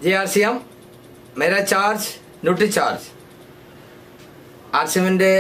J R C M മെര charge Nutricharge R C എമ്മിൻ്റെ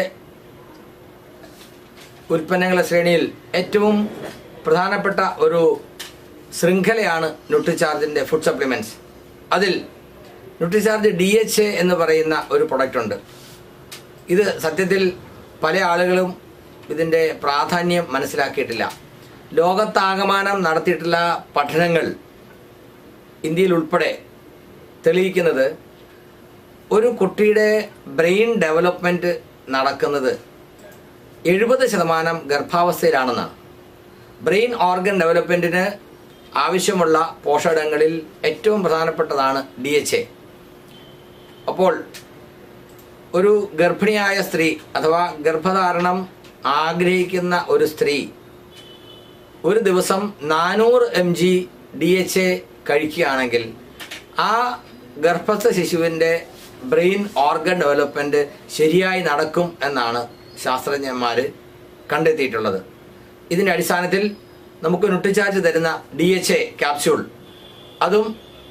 ഉൽപ്പന്നങ്ങളുടെ ശ്രേണിയിൽ ഏറ്റവും പ്രധാനപ്പെട്ട ഒരു ശൃംഖലയാണ് ന്യൂട്രിചാർജിൻ്റെ ഫുഡ് സപ്ലിമെൻറ്റ്സ് അതിൽ ന്യൂട്രിചാർജ് ഡി എച്ച് എ എന്ന് പറയുന്ന ഒരു പ്രൊഡക്റ്റ് ഉണ്ട് ഇത് സത്യത്തിൽ പല ആളുകളും ഇതിൻ്റെ പ്രാധാന്യം മനസ്സിലാക്കിയിട്ടില്ല ലോകത്താകമാനം നടത്തിയിട്ടുള്ള പഠനങ്ങൾ ഇന്ത്യയിൽ ഉൾപ്പെടെ തെളിയിക്കുന്നത് ഒരു കുട്ടിയുടെ ബ്രെയിൻ ഡെവലപ്മെൻറ്റ് നടക്കുന്നത് എഴുപത് ശതമാനം ഗർഭാവസ്ഥയിലാണെന്നാണ് ബ്രെയിൻ ഓർഗൻ ഡെവലപ്മെൻറ്റിന് ആവശ്യമുള്ള പോഷകങ്ങളിൽ ഏറ്റവും പ്രധാനപ്പെട്ടതാണ് ഡി എച്ച് എ അപ്പോൾ ഒരു ഗർഭിണിയായ സ്ത്രീ അഥവാ ഗർഭധാരണം ആഗ്രഹിക്കുന്ന ഒരു സ്ത്രീ ഒരു ദിവസം നാനൂറ് M G D H A കഴിക്കുകയാണെങ്കിൽ ആ ഗർഭസ്ഥ ശിശുവിൻ്റെ ബ്രെയിൻ ഓർഗൻ ഡെവലപ്മെൻറ്റ് ശരിയായി നടക്കും എന്നാണ് ശാസ്ത്രജ്ഞന്മാർ കണ്ടെത്തിയിട്ടുള്ളത് ഇതിൻ്റെ അടിസ്ഥാനത്തിൽ നമുക്ക് നുട്ടിച്ചാർജ് തരുന്ന ഡി എച്ച് എ ക്യാപ്സ്യൂൾ അതും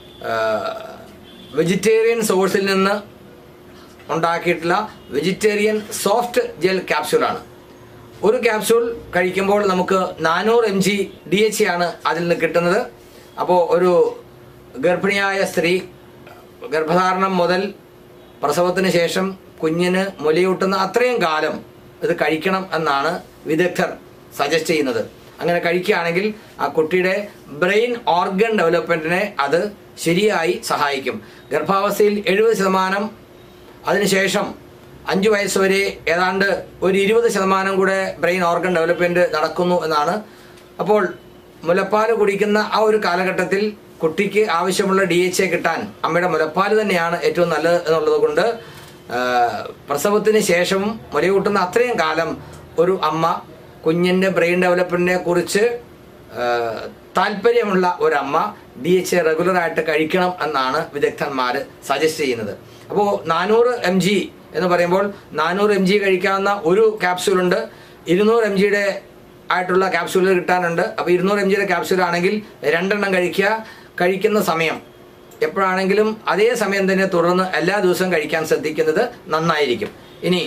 വെജിറ്റേറിയൻ സോഴ്സിൽ നിന്ന് ഉണ്ടാക്കിയിട്ടുള്ള വെജിറ്റേറിയൻ സോഫ്റ്റ് ജെൽ ക്യാപ്സ്യൂളാണ് ഒരു ക്യാപ്സ്യൂൾ കഴിക്കുമ്പോൾ നമുക്ക് നാനൂറ് എം ജി ഡി എച്ച് ആണ് അതിൽ നിന്ന് കിട്ടുന്നത് അപ്പോൾ ഒരു ഗർഭിണിയായ സ്ത്രീ ഗർഭധാരണം മുതൽ പ്രസവത്തിന് ശേഷം കുഞ്ഞിന് മുലയൂട്ടുന്ന അത്രയും കാലം ഇത് കഴിക്കണം എന്നാണ് വിദഗ്ധർ സജസ്റ്റ് ചെയ്യുന്നത് അങ്ങനെ കഴിക്കുകയാണെങ്കിൽ ആ കുട്ടിയുടെ ബ്രെയിൻ ഓർഗൻ ഡെവലപ്മെന്റിനെ അത് ശരിയായി സഹായിക്കും ഗർഭാവസ്ഥയിൽ എഴുപത് ശതമാനം അതിനുശേഷം അഞ്ചു വയസ്സ് വരെ ഏതാണ്ട് ഒരു ഇരുപത് ശതമാനം കൂടെ ബ്രെയിൻ ഓർഗൻ ഡെവലപ്മെന്റ് നടക്കുന്നു എന്നാണ് അപ്പോൾ മുലപ്പാൽ കുടിക്കുന്ന ആ ഒരു കാലഘട്ടത്തിൽ കുട്ടിക്ക് ആവശ്യമുള്ള ഡി എച്ച് എ കിട്ടാൻ അമ്മയുടെ മുലപ്പാൽ തന്നെയാണ് ഏറ്റവും നല്ലത് എന്നുള്ളത് കൊണ്ട് ആ, പ്രസവത്തിന് ശേഷവും മുലയൂട്ടുന്ന അത്രയും കാലം ഒരു അമ്മ കുഞ്ഞിന്റെ ബ്രെയിൻ ഡെവലപ്മെന്റിനെ കുറിച്ച് ആ, താല്പര്യമുള്ള ഒരമ്മ ഡി എച്ച് എ റെഗുലറായിട്ട് കഴിക്കണം എന്നാണ് വിദഗ്ധന്മാർ സജസ്റ്റ് ചെയ്യുന്നത് അപ്പോൾ നാനൂറ് എം ജി എന്ന് പറയുമ്പോൾ നാനൂറ് എം ജി കഴിക്കാവുന്ന ഒരു ക്യാപ്സ്യൂൾ ഉണ്ട് ഇരുന്നൂറ് എം ജിയുടെ ആയിട്ടുള്ള ക്യാപ്സ്യൂളുകൾ കിട്ടാനുണ്ട് അപ്പോൾ ഇരുന്നൂറ് എം ജിയുടെ ക്യാപ്സ്യൂൾ ആണെങ്കിൽ രണ്ടെണ്ണം കഴിക്കുക കഴിക്കുന്ന സമയം എപ്പോഴാണെങ്കിലും അതേ സമയം തന്നെ തുടർന്ന് എല്ലാ ദിവസവും കഴിക്കാൻ ശ്രദ്ധിക്കുന്നത് നന്നായിരിക്കും ഇനി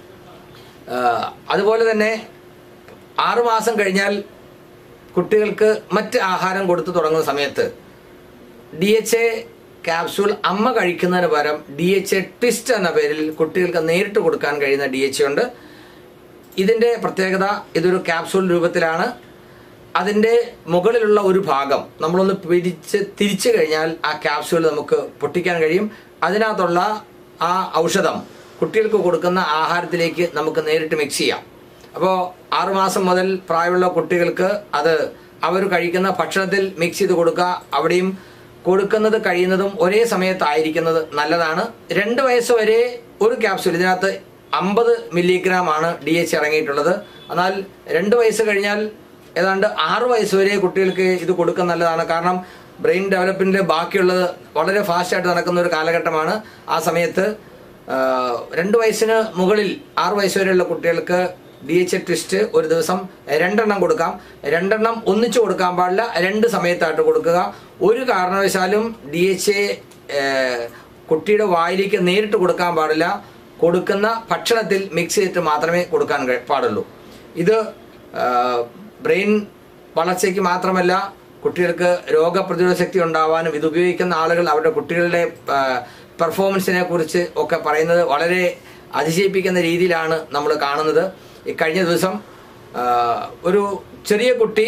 ആ, അതുപോലെ തന്നെ ആറുമാസം കഴിഞ്ഞാൽ കുട്ടികൾക്ക് മറ്റ് ആഹാരം കൊടുത്തു തുടങ്ങുന്ന സമയത്ത് ഡി എച്ച് എ ക്യാപ്സ്യൂൾ അമ്മ കഴിക്കുന്നതിന് പകരം ഡി എച്ച് എ ട്വിസ്റ്റ് എന്ന പേരിൽ കുട്ടികൾക്ക് നേരിട്ട് കൊടുക്കാൻ കഴിയുന്ന ഡി എച്ച് ഉണ്ട് ഇതിന്റെ പ്രത്യേകത ഇതൊരു ക്യാപ്സൂൾ രൂപത്തിലാണ് അതിന്റെ മുകളിലുള്ള ഒരു ഭാഗം നമ്മളൊന്ന് പിടിച്ച് തിരിച്ചു കഴിഞ്ഞാൽ ആ ക്യാപ്സ്യൂൾ നമുക്ക് പൊട്ടിക്കാൻ കഴിയും അതിനകത്തുള്ള ആ ഔഷധം കുട്ടികൾക്ക് കൊടുക്കുന്ന ആഹാരത്തിലേക്ക് നമുക്ക് നേരിട്ട് മിക്സ് ചെയ്യാം അപ്പോൾ ആറുമാസം മുതൽ പ്രായമുള്ള കുട്ടികൾക്ക് അത് അവർ കഴിക്കുന്ന ഭക്ഷണത്തിൽ മിക്സ് ചെയ്ത് കൊടുക്കുക അവിടെയും കൊടുക്കുന്നത് കഴിയുന്നതും ഒരേ സമയത്തായിരിക്കുന്നത് നല്ലതാണ് രണ്ട് വയസ്സ് വരെ ഒരു ക്യാപ്സ്യൂൾ ഇതിനകത്ത് അമ്പത് മില്ലിഗ്രാം ആണ് ഡി എച്ച് ഇറങ്ങിയിട്ടുള്ളത് എന്നാൽ രണ്ട് വയസ്സ് കഴിഞ്ഞാൽ ഏതാണ്ട് ആറ് വയസ്സ് വരെ കുട്ടികൾക്ക് ഇത് കൊടുക്കാൻ നല്ലതാണ് കാരണം ബ്രെയിൻ ഡെവലപ്മെന്റിൽ ബാക്കിയുള്ളത് വളരെ ഫാസ്റ്റായിട്ട് നടക്കുന്ന ഒരു കാലഘട്ടമാണ് ആ സമയത്ത് ആ, രണ്ട് വയസ്സിന് മുകളിൽ ആറ് വയസ്സ് വരെയുള്ള കുട്ടികൾക്ക് ഡി എച്ച് എ ട്വിസ്റ്റ് ഒരു ദിവസം രണ്ടെണ്ണം കൊടുക്കാം രണ്ടെണ്ണം ഒന്നിച്ചു കൊടുക്കാൻ പാടില്ല രണ്ട് സമയത്തായിട്ട് കൊടുക്കുക ഒരു കാരണവശാലും ഡി എച്ച് എ കുട്ടിയുടെ വായിലേക്ക് നേരിട്ട് കൊടുക്കാൻ പാടില്ല കൊടുക്കുന്ന ഭക്ഷണത്തിൽ മിക്സ് ചെയ്തിട്ട് മാത്രമേ കൊടുക്കാൻ കഴി- പാടുള്ളൂ ഇത് ആ, ബ്രെയിൻ വളർച്ചയ്ക്ക് മാത്രമല്ല കുട്ടികൾക്ക് രോഗപ്രതിരോധ ശക്തി ഉണ്ടാവാനും ഇത് ഉപയോഗിക്കുന്ന ആളുകൾ അവരുടെ കുട്ടികളുടെ പെർഫോമൻസിനെ കുറിച്ച് ഒക്കെ പറയുന്നത് വളരെ അതിശയിപ്പിക്കുന്ന രീതിയിലാണ് നമ്മൾ കാണുന്നത് ഈ കഴിഞ്ഞ ദിവസം ആ, ഒരു ചെറിയ കുട്ടി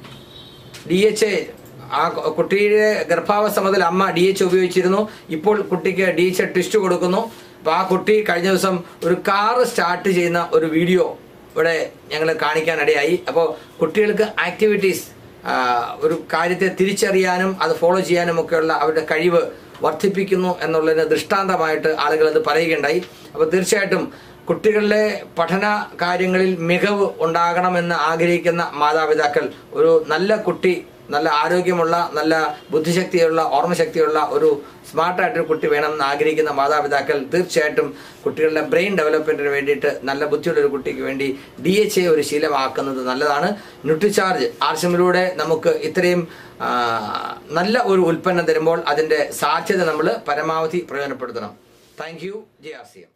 ഡി എച്ച് എ ആ കുട്ടിയുടെ ഗർഭാവസ്ഥ മുതൽ അമ്മ ഡി എച്ച് ഉപയോഗിച്ചിരുന്നു ഇപ്പോൾ കുട്ടിക്ക് ഡി എച്ച് ട്വിസ്റ്റ് കൊടുക്കുന്നു അപ്പൊ ആ കുട്ടി കഴിഞ്ഞ ദിവസം ഒരു കാറ് സ്റ്റാർട്ട് ചെയ്യുന്ന ഒരു വീഡിയോ ഇവിടെ ഞങ്ങൾ കാണിക്കാനിടയായി അപ്പോൾ കുട്ടികൾക്ക് ആക്ടിവിറ്റീസ് ഒരു കാര്യത്തെ തിരിച്ചറിയാനും അത് ഫോളോ ചെയ്യാനും ഒക്കെയുള്ള അവരുടെ കഴിവ് വർദ്ധിപ്പിക്കുന്നു എന്നുള്ളതിന് ദൃഷ്ടാന്തമായിട്ട് ആളുകൾ അത് പറയുകയുണ്ടായി അപ്പോൾ തീർച്ചയായിട്ടും കുട്ടികളുടെ പഠന കാര്യങ്ങളിൽ മികവ് ഉണ്ടാകണമെന്ന് ആഗ്രഹിക്കുന്ന മാതാപിതാക്കൾ ഒരു നല്ല കുട്ടി നല്ല ആരോഗ്യമുള്ള നല്ല ബുദ്ധിശക്തിയുള്ള ഓർമ്മശക്തിയുള്ള ഒരു സ്മാർട്ടായിട്ടൊരു കുട്ടി വേണമെന്ന് ആഗ്രഹിക്കുന്ന മാതാപിതാക്കൾ തീർച്ചയായിട്ടും കുട്ടികളുടെ ബ്രെയിൻ ഡെവലപ്മെന്റിന് വേണ്ടിയിട്ട് നല്ല ബുദ്ധിയുള്ള ഒരു കുട്ടിക്ക് വേണ്ടി ഡി എച്ച് എ ഒരു ശീലമാക്കുന്നത് നല്ലതാണ് ന്യൂട്രിചാർജ് ആർസിമിലൂടെ നമുക്ക് ഇത്രയും ആ, നല്ല ഒരു ഉൽപ്പന്നം തരുമ്പോൾ അതിന്റെ സാധ്യത നമ്മൾ പരമാവധി പ്രയോജനപ്പെടുത്തണം thank you J R C M